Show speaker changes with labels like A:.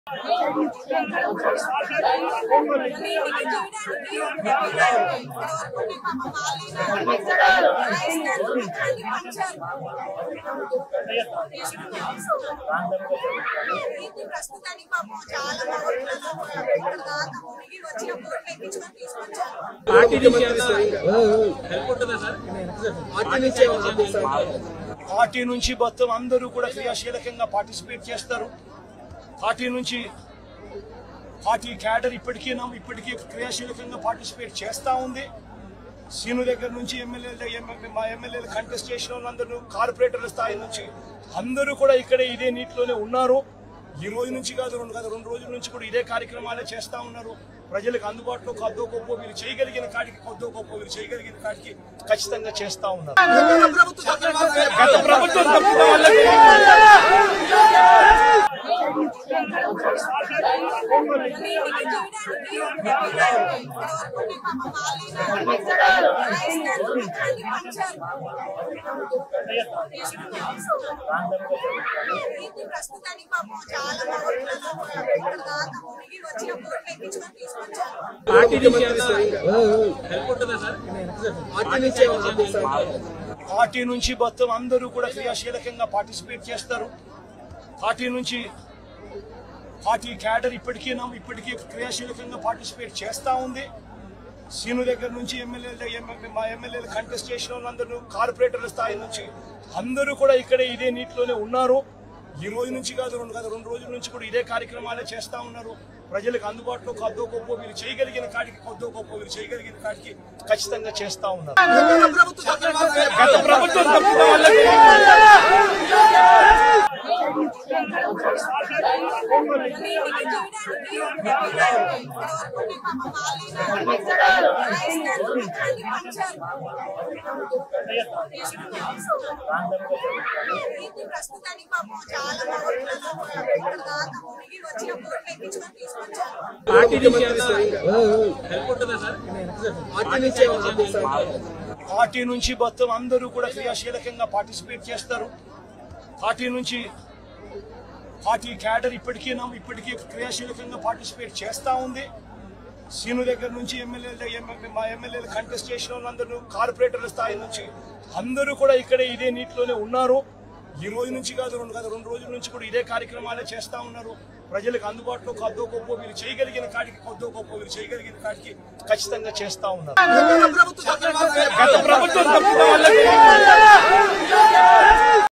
A: ప్రస్తుతానికి పాపం చాలా బాగుంటున్నారు ఇక్కడ దాకా మునిగి వచ్చిన బోట్లు ఎక్కించుకొని తీసుకొచ్చారు
B: పార్టీ నుంచి ఏమన్నా హెల్ప్ ఉంటుందా సార్ పార్టీ నుంచి ఏమన్నా
C: పార్టీ నుంచి మొత్తం అందరూ కూడా క్రియాశీలకంగా పార్టిసిపేట్ చేస్తారు పార్టీ నుంచి పార్టీ క్యాడర్ ఇప్పటికీ నమ్ము- ఇప్పటికీ క్రియాశీలకంగా పార్టిసిపేట్ చేస్తా ఉంది సీను దగ్గర నుంచి ఎమ్మెల్యేలు మా ఎమ్మెల్యేలు కంటెస్ట్ చేసిన వాళ్ళందరూ కార్పొరేటర్ల స్థాయి నుంచి అందరూ కూడా ఇక్కడే ఇదే నీటిలోనే ఉన్నారు ఈ రోజు నుంచి కాదు రెండు కాదు రెండు రోజుల నుంచి కూడా ఇదే కార్యక్రమాలే చేస్తా ఉన్నారు ప్రజలకు అందుబాటులో కొద్దో గొప్ప వీళ్ళు చేయగలిగిన కాడికి కొద్దో గొప్ప వీళ్ళు చేయగలిగిన కాడికి ఖచ్చితంగా చేస్తా ఉన్నారు గత ప్రభుత్వం తప్పుగా వాళ్ళకి
A: ప్రస్తుతానికి పాపం చాలా బాగుంటున్నారు ఇక్కడ దాకా మునిగి వచ్చిన బోట్లు ఎక్కించుకొని తీసుకొచ్చారు
B: పార్టీ నుంచి ఏమన్నా హెల్ప్ ఉంటుందా సార్ పార్టీ నుంచి ఏమన్నా
C: పార్టీ నుంచి మొత్తం అందరూ కూడా క్రియాశీలకంగా పార్టిసిపేట్ చేస్తారు పార్టీ నుంచి పార్టీ క్యాడర్ ఇప్పటికీ నమ్ము- ఇప్పటికీ క్రియాశీలకంగా పార్టిసిపేట్ చేస్తా ఉంది సీను దగ్గర నుంచి ఎమ్మెల్యేలు మా ఎమ్మెల్యేలు కంటెస్ట్ చేసిన వాళ్ళందరూ కార్పొరేటర్ల స్థాయి నుంచి అందరూ కూడా ఇక్కడే ఇదే నీటిలోనే ఉన్నారు ఈ రోజు నుంచి కాదు రెండు కాదు రెండు రోజుల నుంచి కూడా ఇదే కార్యక్రమాలే చేస్తా ఉన్నారు ప్రజలకు అందుబాటులో కొద్దో గొప్ప వీళ్ళు చేయగలిగిన కాడికి కొద్దో గొప్ప వీళ్ళు చేయగలిగిన కాడికి ఖచ్చితంగా చేస్తా ఉన్నారు గత ప్రభుత్వం తప్పుగా వాళ్ళకి
A: ప్రస్తుతానికి పాపం చాలా బాగుంటున్నారు ఇక్కడ దాకా మునిగి వచ్చిన బోట్లు ఎక్కించుకొని తీసుకొచ్చారు
B: పార్టీ నుంచి ఏమన్నా హెల్ప్ ఉంటుందా సార్ పార్టీ నుంచి ఏమన్నా
C: పార్టీ నుంచి మొత్తం అందరూ కూడా క్రియాశీలకంగా పార్టిసిపేట్ చేస్తారు పార్టీ నుంచి పార్టీ క్యాడర్ ఇప్పటికీ నమ్ము- ఇప్పటికీ క్రియాశీలకంగా పార్టిసిపేట్ చేస్తా ఉంది సీను దగ్గర నుంచి ఎమ్మెల్యేలు మా ఎమ్మెల్యేలు కంటెస్ట్ చేసిన వాళ్ళందరూ కార్పొరేటర్ల స్థాయి నుంచి అందరూ కూడా ఇక్కడే ఇదే నీటిలోనే ఉన్నారు ఈ రోజు నుంచి కాదు రెండు కాదు రెండు రోజుల నుంచి కూడా ఇదే కార్యక్రమాలే చేస్తా ఉన్నారు ప్రజలకు అందుబాటులో కొద్దో గొప్ప వీళ్ళు చేయగలిగిన కాడికి కొద్దో గొప్ప వీళ్ళు చేయగలిగిన కాడికి ఖచ్చితంగా చేస్తా ఉన్నారు గత ప్రభుత్వం తప్పుగా వాళ్ళకి